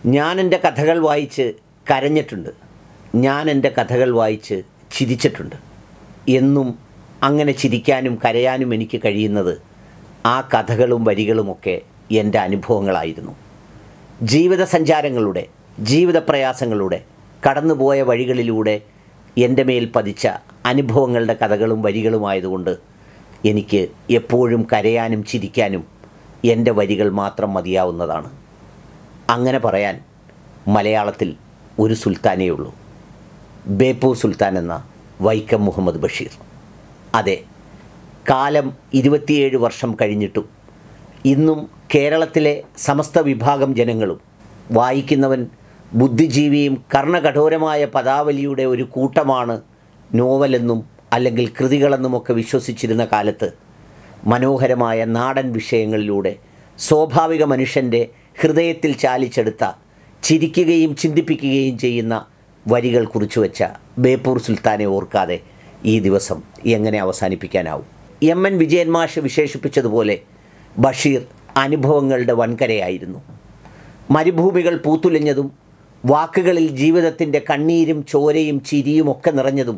ഞാൻ എൻ്റെ കഥകൾ വായിച്ച് കരഞ്ഞിട്ടുണ്ട് ഞാൻ എൻ്റെ കഥകൾ വായിച്ച് ചിരിച്ചിട്ടുണ്ട് എന്നും അങ്ങനെ ചിരിക്കാനും കരയാനും എനിക്ക് കഴിയുന്നത് ആ കഥകളും വരികളുമൊക്കെ എൻ്റെ അനുഭവങ്ങളായിരുന്നു ജീവിത സഞ്ചാരങ്ങളുടെ ജീവിത പ്രയാസങ്ങളുടെ കടന്നുപോയ വഴികളിലൂടെ എൻ്റെ മേൽ പതിച്ച അനുഭവങ്ങളുടെ കഥകളും വരികളുമായതുകൊണ്ട് എനിക്ക് എപ്പോഴും കരയാനും ചിരിക്കാനും എൻ്റെ വരികൾ മാത്രം മതിയാവുന്നതാണ് അങ്ങനെ പറയാൻ മലയാളത്തിൽ ഒരു സുൽത്താനേ ഉള്ളൂ ബേപ്പൂർ സുൽത്താൻ എന്ന വൈക്കം മുഹമ്മദ് ബഷീർ അതെ കാലം ഇരുപത്തിയേഴ് വർഷം കഴിഞ്ഞിട്ടും ഇന്നും കേരളത്തിലെ സമസ്ത വിഭാഗം ജനങ്ങളും വായിക്കുന്നവൻ ബുദ്ധിജീവിയും കർണകഠോരമായ പദാവലിയുടെ ഒരു കൂട്ടമാണ് നോവലെന്നും അല്ലെങ്കിൽ കൃതികളെന്നുമൊക്കെ വിശ്വസിച്ചിരുന്ന കാലത്ത് മനോഹരമായ നാടൻ വിഷയങ്ങളിലൂടെ സ്വാഭാവിക മനുഷ്യൻ്റെ ഹൃദയത്തിൽ ചാലിച്ചെടുത്ത ചിരിക്കുകയും ചിന്തിപ്പിക്കുകയും ചെയ്യുന്ന വരികൾ കുറിച്ചു വെച്ച ബേപ്പൂർ സുൽത്താനെ ഓർക്കാതെ ഈ ദിവസം എങ്ങനെ അവസാനിപ്പിക്കാനാവും എം എൻ വിജയൻ മാഷ് വിശേഷിപ്പിച്ചതുപോലെ ബഷീർ അനുഭവങ്ങളുടെ വൻകരയായിരുന്നു മരുഭൂമികൾ പൂത്തുലഞ്ഞതും വാക്കുകളിൽ ജീവിതത്തിൻ്റെ കണ്ണീരും ചോരയും ചിരിയും ഒക്കെ നിറഞ്ഞതും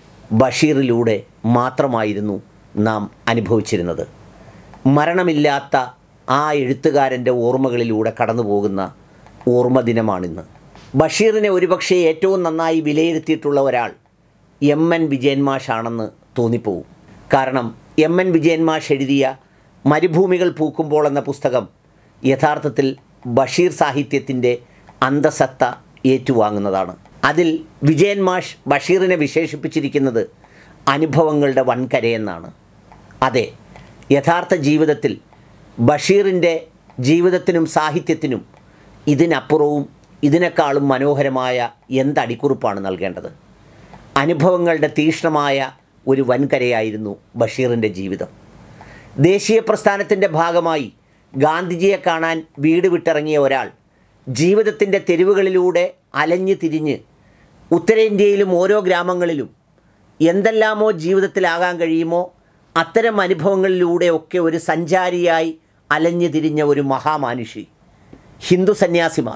ബഷീറിലൂടെ മാത്രമായിരുന്നു നാം അനുഭവിച്ചിരുന്നത് മരണമില്ലാത്ത ആ എഴുത്തുകാരൻ്റെ ഓർമ്മകളിലൂടെ കടന്നു പോകുന്ന ഓർമ്മ ദിനമാണിന്ന് ബഷീറിനെ ഒരുപക്ഷെ ഏറ്റവും നന്നായി വിലയിരുത്തിയിട്ടുള്ള ഒരാൾ എം എൻ വിജയൻ മാഷാണെന്ന് തോന്നിപ്പോവും കാരണം എം എൻ വിജയൻ മാഷ് എഴുതിയ മരുഭൂമികൾ പൂക്കുമ്പോൾ എന്ന പുസ്തകം യഥാർത്ഥത്തിൽ ബഷീർ സാഹിത്യത്തിൻ്റെ അന്തസത്ത ഏറ്റുവാങ്ങുന്നതാണ് അതിൽ വിജയൻ മാഷ് ബഷീറിനെ വിശേഷിപ്പിച്ചിരിക്കുന്നത് അനുഭവങ്ങളുടെ വൻകരയെന്നാണ് അതെ യഥാർത്ഥ ജീവിതത്തിൽ ബഷീറിൻ്റെ ജീവിതത്തിനും സാഹിത്യത്തിനും ഇതിനപ്പുറവും ഇതിനേക്കാളും മനോഹരമായ എന്തടിക്കുറിപ്പാണ് നൽകേണ്ടത് അനുഭവങ്ങളുടെ തീക്ഷ്ണമായ ഒരു വൻകരയായിരുന്നു ബഷീറിൻ്റെ ജീവിതം ദേശീയ പ്രസ്ഥാനത്തിൻ്റെ ഭാഗമായി ഗാന്ധിജിയെ കാണാൻ വീട് വിട്ടിറങ്ങിയ ഒരാൾ ജീവിതത്തിൻ്റെ തെരുവുകളിലൂടെ അലഞ്ഞു തിരിഞ്ഞ് ഉത്തരേന്ത്യയിലും ഓരോ ഗ്രാമങ്ങളിലും എന്തെല്ലാമോ ജീവിതത്തിലാകാൻ കഴിയുമോ അത്തരം അനുഭവങ്ങളിലൂടെയൊക്കെ ഒരു സഞ്ചാരിയായി അലഞ്ഞു തിരിഞ്ഞ ഒരു മഹാമാനുഷി ഹിന്ദു സന്യാസിമാർ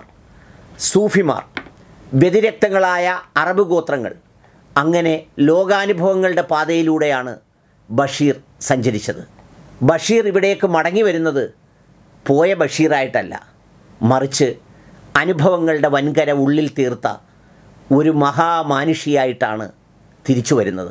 സൂഫിമാർ വ്യതിരക്തങ്ങളായ അറബ് ഗോത്രങ്ങൾ അങ്ങനെ ലോകാനുഭവങ്ങളുടെ പാതയിലൂടെയാണ് ബഷീർ സഞ്ചരിച്ചത് ബഷീർ ഇവിടേക്ക് മടങ്ങി വരുന്നത് പോയ ബഷീറായിട്ടല്ല മറിച്ച് അനുഭവങ്ങളുടെ വൻകര ഉള്ളിൽ തീർത്ത ഒരു മഹാമാനുഷിയായിട്ടാണ് തിരിച്ചു വരുന്നത്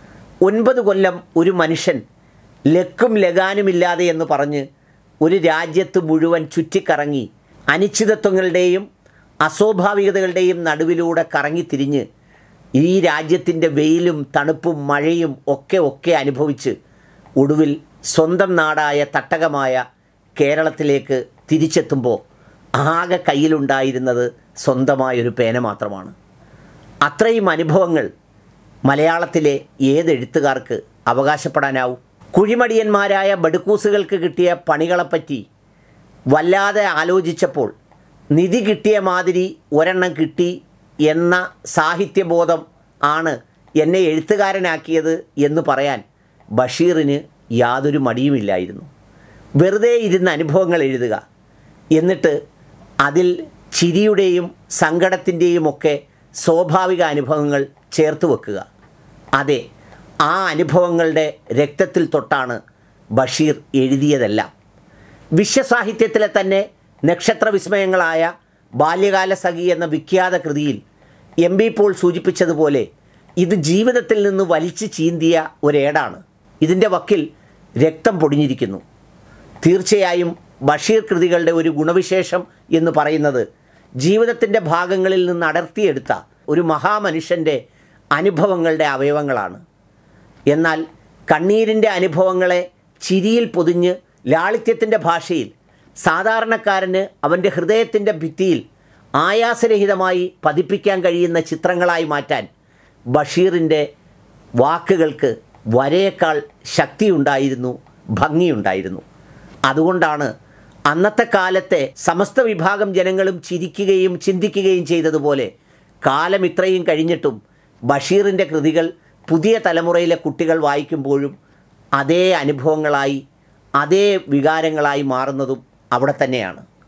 ഒൻപത് കൊല്ലം ഒരു മനുഷ്യൻ ലക്കും ലഗാനുമില്ലാതെ എന്ന് പറഞ്ഞ് ഒരു രാജ്യത്ത് മുഴുവൻ ചുറ്റിക്കറങ്ങി അനിശ്ചിതത്വങ്ങളുടെയും അസ്വാഭാവികതകളുടെയും നടുവിലൂടെ കറങ്ങിത്തിരിഞ്ഞ് ഈ രാജ്യത്തിൻ്റെ വെയിലും തണുപ്പും മഴയും ഒക്കെ ഒക്കെ അനുഭവിച്ച് ഒടുവിൽ സ്വന്തം നാടായ തട്ടകമായ കേരളത്തിലേക്ക് തിരിച്ചെത്തുമ്പോൾ ആകെ കയ്യിലുണ്ടായിരുന്നത് സ്വന്തമായൊരു പേന മാത്രമാണ് അത്രയും അനുഭവങ്ങൾ മലയാളത്തിലെ ഏതെഴുത്തുകാർക്ക് അവകാശപ്പെടാനാവും കുഴിമടിയന്മാരായ ബടുക്കൂസുകൾക്ക് കിട്ടിയ പണികളെപ്പറ്റി വല്ലാതെ ആലോചിച്ചപ്പോൾ നിധി കിട്ടിയ മാതിരി ഒരെണ്ണം കിട്ടി എന്ന സാഹിത്യബോധം ആണ് എന്നെ എഴുത്തുകാരനാക്കിയത് എന്ന് പറയാൻ ബഷീറിന് യാതൊരു മടിയുമില്ലായിരുന്നു വെറുതെ ഇരുന്ന് അനുഭവങ്ങൾ എഴുതുക എന്നിട്ട് അതിൽ ചിരിയുടെയും സങ്കടത്തിൻ്റെയും ഒക്കെ സ്വാഭാവിക അനുഭവങ്ങൾ ചേർത്ത് വെക്കുക അതെ ആ അനുഭവങ്ങളുടെ രക്തത്തിൽ തൊട്ടാണ് ബഷീർ എഴുതിയതെല്ലാം വിശ്വസാഹിത്യത്തിലെ തന്നെ നക്ഷത്ര വിസ്മയങ്ങളായ ബാല്യകാല സഖി എന്ന വിഖ്യാത കൃതിയിൽ എം ബി പോൾ സൂചിപ്പിച്ചതുപോലെ ഇത് ജീവിതത്തിൽ നിന്ന് വലിച്ചു ചീന്തിയ ഒരേടാണ് ഇതിൻ്റെ വക്കിൽ രക്തം പൊടിഞ്ഞിരിക്കുന്നു തീർച്ചയായും ബഷീർ കൃതികളുടെ ഒരു ഗുണവിശേഷം എന്ന് പറയുന്നത് ജീവിതത്തിൻ്റെ ഭാഗങ്ങളിൽ നിന്ന് അടർത്തിയെടുത്ത ഒരു മഹാമനുഷ്യൻ്റെ അനുഭവങ്ങളുടെ അവയവങ്ങളാണ് എന്നാൽ കണ്ണീരിൻ്റെ അനുഭവങ്ങളെ ചിരിയിൽ പൊതിഞ്ഞ് ലാളിത്യത്തിൻ്റെ ഭാഷയിൽ സാധാരണക്കാരന് അവൻ്റെ ഹൃദയത്തിൻ്റെ ഭിത്തിയിൽ ആയാസരഹിതമായി പതിപ്പിക്കാൻ കഴിയുന്ന ചിത്രങ്ങളായി മാറ്റാൻ ബഷീറിൻ്റെ വാക്കുകൾക്ക് വരയേക്കാൾ ശക്തിയുണ്ടായിരുന്നു ഭംഗിയുണ്ടായിരുന്നു അതുകൊണ്ടാണ് അന്നത്തെ കാലത്തെ സമസ്ത വിഭാഗം ജനങ്ങളും ചിരിക്കുകയും ചിന്തിക്കുകയും ചെയ്തതുപോലെ കാലം ഇത്രയും കഴിഞ്ഞിട്ടും ബഷീറിൻ്റെ കൃതികൾ പുതിയ തലമുറയിലെ കുട്ടികൾ വായിക്കുമ്പോഴും അതേ അനുഭവങ്ങളായി അതേ വികാരങ്ങളായി മാറുന്നതും അവിടെ തന്നെയാണ്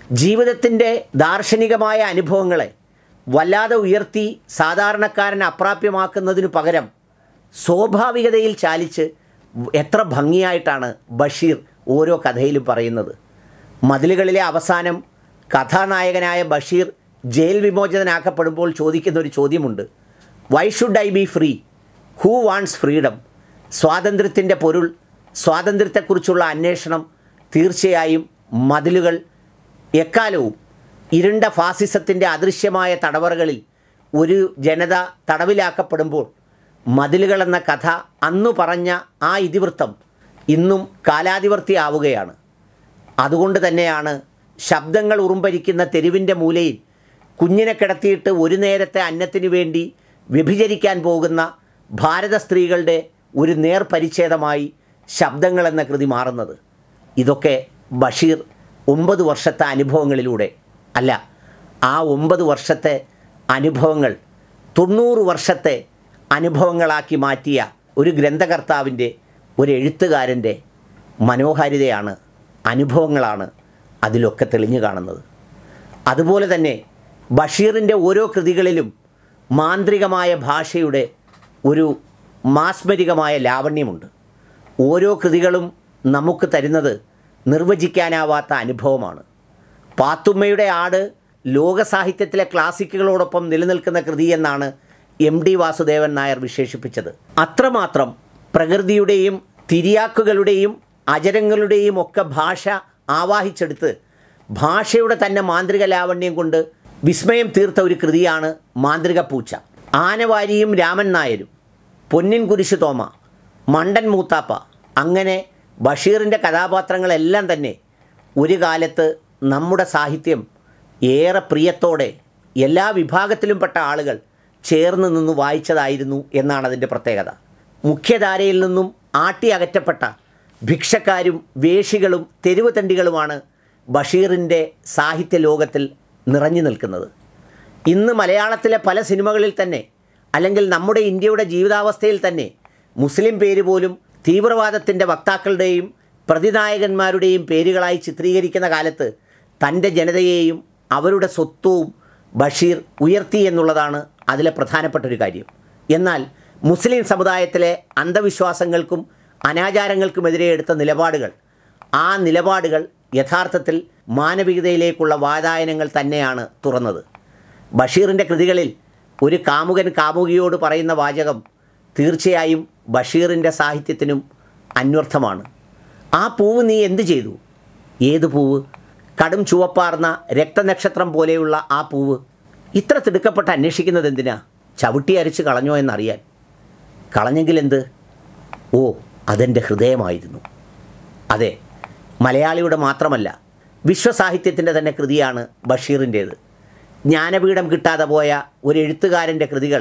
ജീവിതത്തിൻ്റെ ദാർശനികമായ അനുഭവങ്ങളെ വല്ലാതെ ഉയർത്തി സാധാരണക്കാരനെ അപ്രാപ്യമാക്കുന്നതിനു പകരം സ്വാഭാവികതയിൽ ചാലിച്ച് എത്ര ഭംഗിയായിട്ടാണ് ബഷീർ ഓരോ കഥയിലും പറയുന്നത് മതിലുകളിലെ അവസാനം കഥാനായകനായ ബഷീർ ജയിൽ വിമോചിതനാക്കപ്പെടുമ്പോൾ ചോദിക്കുന്ന ഒരു ചോദ്യമുണ്ട് why should I be free who wants freedom സ്വാതന്ത്ര്യത്തിൻ്റെ പൊരുൾ സ്വാതന്ത്ര്യത്തെക്കുറിച്ചുള്ള അന്വേഷണം തീർച്ചയായും മതിലുകൾ എക്കാലവും ഇരുണ്ട ഫാസിസത്തിൻ്റെ അദൃശ്യമായ തടവറകളിൽ ഒരു ജനത തടവിലാക്കപ്പെടുമ്പോൾ മതിലുകൾ എന്ന കഥ അന്നു പറഞ്ഞ ആ ഇതിവൃത്തം ഇന്നും കാലാതിവർത്തിയാവുകയാണ് അതുകൊണ്ട് തന്നെയാണ് ശബ്ദങ്ങൾ ഉറുമ്പരിക്കുന്ന തെരുവിൻ്റെ മൂലയിൽ കുഞ്ഞിനെ കിടത്തിയിട്ട് ഒരു നേരത്തെ അന്നത്തിനു വേണ്ടി വ്യഭിചരിക്കാൻ പോകുന്ന ഭാരത സ്ത്രീകളുടെ ഒരു നേർ പരിച്ഛേദമായി ശബ്ദങ്ങൾ എന്ന കൃതി മാറുന്നത് ഇതൊക്കെ ബഷീർ ഒമ്പത് വർഷത്തെ അനുഭവങ്ങളിലൂടെ അല്ല ആ ഒമ്പത് വർഷത്തെ അനുഭവങ്ങൾ തൊണ്ണൂറ് വർഷത്തെ അനുഭവങ്ങളാക്കി മാറ്റിയ ഒരു ഗ്രന്ഥകർത്താവിൻ്റെ ഒരു എഴുത്തുകാരൻ്റെ മനോഹാരിതയാണ് അനുഭവങ്ങളാണ് അതിലൊക്കെ തെളിഞ്ഞു കാണുന്നത് അതുപോലെ തന്നെ ബഷീറിൻ്റെ ഓരോ കൃതികളിലും മാന്ത്രികമായ ഭാഷയുടെ ഒരു മാസ്മരികമായ ലാവണ്യമുണ്ട് ഓരോ കൃതികളും നമുക്ക് തരുന്നത് നിർവചിക്കാനാവാത്ത അനുഭവമാണ് പാത്തുമ്മയുടെ ആട് ലോക സാഹിത്യത്തിലെ ക്ലാസിക്കുകളോടൊപ്പം നിലനിൽക്കുന്ന കൃതി എന്നാണ് എം ഡി വാസുദേവൻ നായർ വിശേഷിപ്പിച്ചത് അത്രമാത്രം പ്രകൃതിയുടെയും തിരിയാക്കുകളുടെയും അജരങ്ങളുടെയും ഒക്കെ ഭാഷ ആവാഹിച്ചെടുത്ത് ഭാഷയുടെ തന്നെ മാന്ത്രിക ലാവണ്യം കൊണ്ട് വിസ്മയം തീർത്ത ഒരു കൃതിയാണ് മാന്ത്രിക പൂച്ച ആനവാരിയും രാമൻ നായരും പൊന്നിൻ കുരിശു തോമ മണ്ടൻ മൂത്താപ്പ അങ്ങനെ ബഷീറിൻ്റെ കഥാപാത്രങ്ങളെല്ലാം തന്നെ ഒരു കാലത്ത് നമ്മുടെ സാഹിത്യം ഏറെ പ്രിയത്തോടെ എല്ലാ വിഭാഗത്തിലും പെട്ട ആളുകൾ ചേർന്ന് നിന്ന് വായിച്ചതായിരുന്നു എന്നാണ് അതിൻ്റെ പ്രത്യേകത മുഖ്യധാരയിൽ നിന്നും ആട്ടി അകറ്റപ്പെട്ട ഭിക്ഷക്കാരും വേഷികളും തെരുവ് തണ്ടികളുമാണ് ബഷീറിൻ്റെ സാഹിത്യ ലോകത്തിൽ നിറഞ്ഞു നിൽക്കുന്നത് ഇന്ന് മലയാളത്തിലെ പല സിനിമകളിൽ തന്നെ അല്ലെങ്കിൽ നമ്മുടെ ഇന്ത്യയുടെ ജീവിതാവസ്ഥയിൽ തന്നെ മുസ്ലിം പേര് പോലും തീവ്രവാദത്തിൻ്റെ വക്താക്കളുടെയും പ്രതിനായകന്മാരുടെയും പേരുകളായി ചിത്രീകരിക്കുന്ന കാലത്ത് തൻ്റെ ജനതയെയും അവരുടെ സ്വത്വവും ബഷീർ ഉയർത്തി എന്നുള്ളതാണ് അതിലെ പ്രധാനപ്പെട്ട ഒരു കാര്യം എന്നാൽ മുസ്ലിം സമുദായത്തിലെ അന്ധവിശ്വാസങ്ങൾക്കും അനാചാരങ്ങൾക്കുമെതിരെ എടുത്ത നിലപാടുകൾ ആ നിലപാടുകൾ യഥാർത്ഥത്തിൽ മാനവികതയിലേക്കുള്ള വാതായനങ്ങൾ തന്നെയാണ് തുറന്നത് ബഷീറിൻ്റെ കൃതികളിൽ ഒരു കാമുകൻ കാമുകിയോട് പറയുന്ന വാചകം തീർച്ചയായും ബഷീറിൻ്റെ സാഹിത്യത്തിനും അന്വർത്ഥമാണ് ആ പൂവ് നീ എന്തു ചെയ്തു ഏത് പൂവ് കടും ചുവപ്പാർന്ന രക്തനക്ഷത്രം പോലെയുള്ള ആ പൂവ് ഇത്ര തിടുക്കപ്പെട്ട് അന്വേഷിക്കുന്നത് എന്തിനാ ചവിട്ടി അരിച്ച് കളഞ്ഞോ എന്നറിയാൻ കളഞ്ഞെങ്കിൽ എന്ത് ഓ അതെൻ്റെ ഹൃദയമായിരുന്നു അതെ മലയാളിയുടെ മാത്രമല്ല വിശ്വസാഹിത്യത്തിൻ്റെ തന്നെ കൃതിയാണ് ബഷീറിൻ്റേത് ജ്ഞാനപീഠം കിട്ടാതെ പോയ ഒരു എഴുത്തുകാരൻ്റെ കൃതികൾ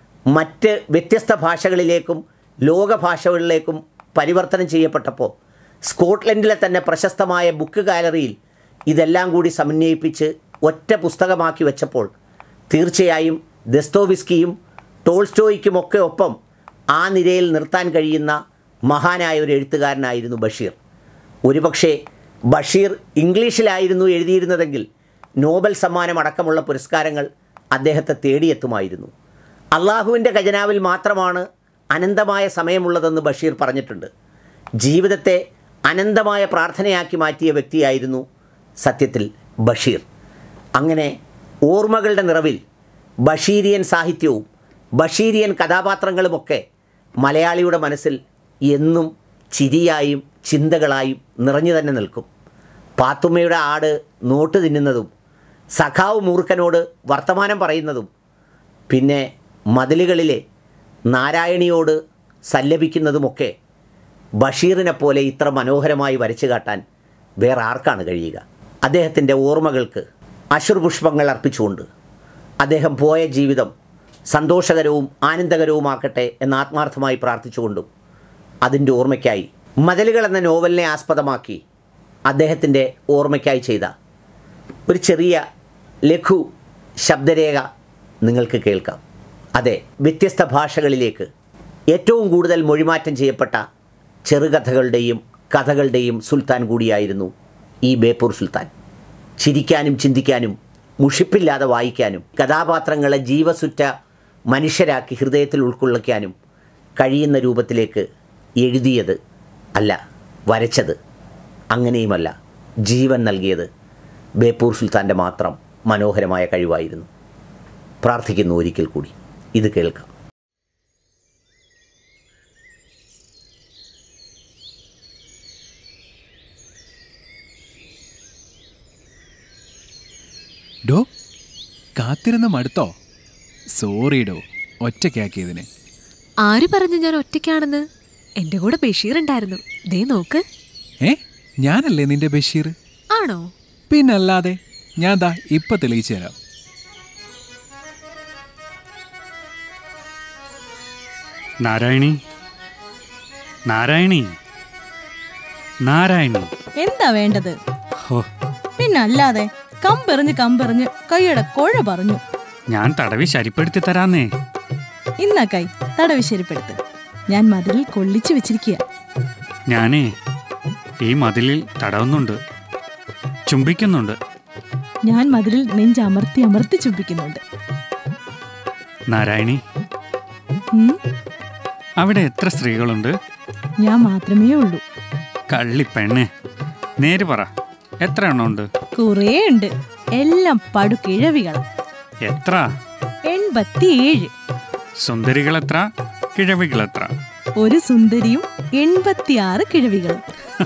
മറ്റ് വ്യത്യസ്ത ഭാഷകളിലേക്കും ലോകഭാഷകളിലേക്കും പരിവർത്തനം ചെയ്യപ്പെട്ടപ്പോൾ സ്കോട്ട്ലൻഡിലെ തന്നെ പ്രശസ്തമായ ബുക്ക് ഗാലറിയിൽ ഇതെല്ലാം കൂടി സമന്വയിപ്പിച്ച് ഒറ്റ പുസ്തകമാക്കി വെച്ചപ്പോൾ തീർച്ചയായും ദസ്തോവിസ്കിയും ടോൾസ്റ്റോയ്ക്കുമൊക്കെ ഒപ്പം ആ നിരയിൽ നിർത്താൻ കഴിയുന്ന മഹാനായ ഒരു എഴുത്തുകാരനായിരുന്നു ബഷീർ ഒരുപക്ഷെ ബഷീർ ഇംഗ്ലീഷിലായിരുന്നു എഴുതിയിരുന്നതെങ്കിൽ നോബൽ സമ്മാനം അടക്കമുള്ള പുരസ്കാരങ്ങൾ അദ്ദേഹത്തെ തേടിയെത്തുമായിരുന്നു അള്ളാഹുവിൻ്റെ ഖജനാവിൽ മാത്രമാണ് അനന്തമായ സമയമുള്ളതെന്ന് ബഷീർ പറഞ്ഞിട്ടുണ്ട് ജീവിതത്തെ അനന്തമായ പ്രാർത്ഥനയാക്കി മാറ്റിയ വ്യക്തിയായിരുന്നു സത്യത്തിൽ ബഷീർ അങ്ങനെ ഓർമ്മകളുടെ നിറവിൽ ബഷീരിയൻ സാഹിത്യവും ബഷീരിയൻ കഥാപാത്രങ്ങളുമൊക്കെ മലയാളിയുടെ മനസ്സിൽ എന്നും ചിരിയായും ചിന്തകളായും നിറഞ്ഞു തന്നെ നിൽക്കും പാത്തുമ്മയുടെ ആട് നോട്ട് തിന്നുന്നതും സഖാവ് മൂർഖനോട് വർത്തമാനം പറയുന്നതും പിന്നെ മതിലുകളിലെ നാരായണിയോട് സല്ലപിക്കുന്നതുമൊക്കെ ബഷീറിനെ പോലെ ഇത്ര മനോഹരമായി വരച്ചു കാട്ടാൻ വേറെ ആർക്കാണ് കഴിയുക അദ്ദേഹത്തിൻ്റെ ഓർമ്മകൾക്ക് അശ്രുപുഷ്പങ്ങൾ അർപ്പിച്ചുകൊണ്ട് അദ്ദേഹം പോയ ജീവിതം സന്തോഷകരവും ആനന്ദകരവുമാക്കട്ടെ എന്ന് ആത്മാർത്ഥമായി പ്രാർത്ഥിച്ചുകൊണ്ടും അതിൻ്റെ ഓർമ്മയ്ക്കായി മതിലുകൾ എന്ന നോവലിനെ ആസ്പദമാക്കി അദ്ദേഹത്തിൻ്റെ ഓർമ്മയ്ക്കായി ചെയ്ത ഒരു ചെറിയ ലഘു ശബ്ദരേഖ നിങ്ങൾക്ക് കേൾക്കാം അതെ വ്യത്യസ്ത ഭാഷകളിലേക്ക് ഏറ്റവും കൂടുതൽ മൊഴിമാറ്റം ചെയ്യപ്പെട്ട ചെറുകഥകളുടെയും കഥകളുടെയും സുൽത്താൻ കൂടിയായിരുന്നു ഈ ബേപ്പൂർ സുൽത്താൻ ചിരിക്കാനും ചിന്തിക്കാനും മുഷിപ്പില്ലാതെ വായിക്കാനും കഥാപാത്രങ്ങളെ ജീവസുറ്റ മനുഷ്യരാക്കി ഹൃദയത്തിൽ ഉൾക്കൊള്ളിക്കാനും കഴിയുന്ന രൂപത്തിലേക്ക് എഴുതിയത് അല്ല വരച്ചത് അങ്ങനെയുമല്ല ജീവൻ നൽകിയത് ബേപ്പൂർ സുൽത്താൻ്റെ മാത്രം മനോഹരമായ കഴിവായിരുന്നു പ്രാർത്ഥിക്കുന്നു ഒരിക്കൽ കൂടി ഇത് കേൾക്കാം ഡോ കാത്തിരുന്ന് മടുത്തോ സോറി ഡോ ഒറ്റയ്ക്കാക്കിയതിന് ആര് പറഞ്ഞു ഞാൻ ഒറ്റയ്ക്കാണെന്ന് എന്റെ കൂടെ ബഷീർ ഉണ്ടായിരുന്നു ദേ നോക്ക് ഏ ഞാനല്ലേ നിന്റെ ബഷീർ ആണോ പിന്നല്ലാതെ ഞാൻ ദാ ഇപ്പൊ തെളിയിച്ചു തരാം നാരായണി നാരായണി നാരായണി എന്താ വേണ്ടത് ഹോ പിന്നല്ലാതെ കമ്പെറിഞ്ഞ് കമ്പെറിഞ്ഞ് കൈയുടെ കൊഴ പറഞ്ഞു ഞാൻ തടവി ശരിപ്പെടുത്തി തരാന്നേ ഇന്നാ കൈ തടവി ശരിപ്പെടുത്ത് ഞാൻ മതിലിൽ കൊള്ളിച്ചു വെച്ചിരിക്കുക ഞാനേ ഈ മതിലിൽ തടവുന്നുണ്ട് ചുംബിക്കുന്നുണ്ട് ഞാൻ മതിലിൽ നെഞ്ച് അമർത്തി അമർത്തി ചുംബിക്കുന്നുണ്ട് നാരായണി ഉം, അവിടെ എത്ര സ്ത്രീകളുണ്ട് ഞാൻ മാത്രമേ ഉള്ളൂ കള്ളി പെണ്ണെ നേര് പറ എത്ര എണ്ണം ഉണ്ട് കുറേ ഉണ്ട് എല്ലാം പടുകിഴവികൾ എത്ര എൺപത്തിയേഴ് സുന്ദരികൾ എത്ര കിഴവികൾ എത്ര ഒരു സുന്ദരിയും എൺപത്തിയാറ് കിഴവികളും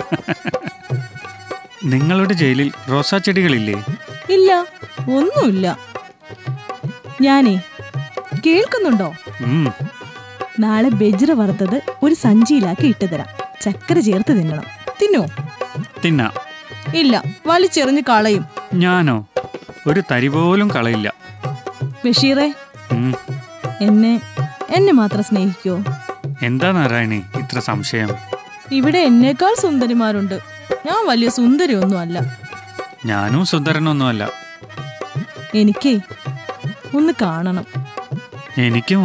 നിങ്ങളുടെ ജയിലിൽ റോസാ ചെടികളില്ലേ ഇല്ല ഒന്നുമില്ല ഞാനേ കേൾക്കുന്നുണ്ടോ ഉം, നാളെ ബെജ്ര വറുത്തത് ഒരു സഞ്ചിയിലാക്കി ഇട്ടുതരാം ചക്കര ചേർത്ത് തിന്നണം തിന്നോ തിന്നാം ഇല്ല വലിച്ചെറിഞ്ഞ് കളയും ഞാനോ ഒരു തരി പോലും കളയില്ല ബഷീറെ ഉം, എന്നെ എന്നെ മാത്രം സ്നേഹിക്കോ എന്താ നാരായണി ഇത്ര സംശയം ഇവിടെ എന്നേക്കാൾ സുന്ദരിമാരുണ്ട് ഞാൻ വലിയ സുന്ദരിയൊന്നും അല്ല ഞാനും സുന്ദരനൊന്നുമല്ല എനിക്കേ ഒന്ന് കാണണം എനിക്കും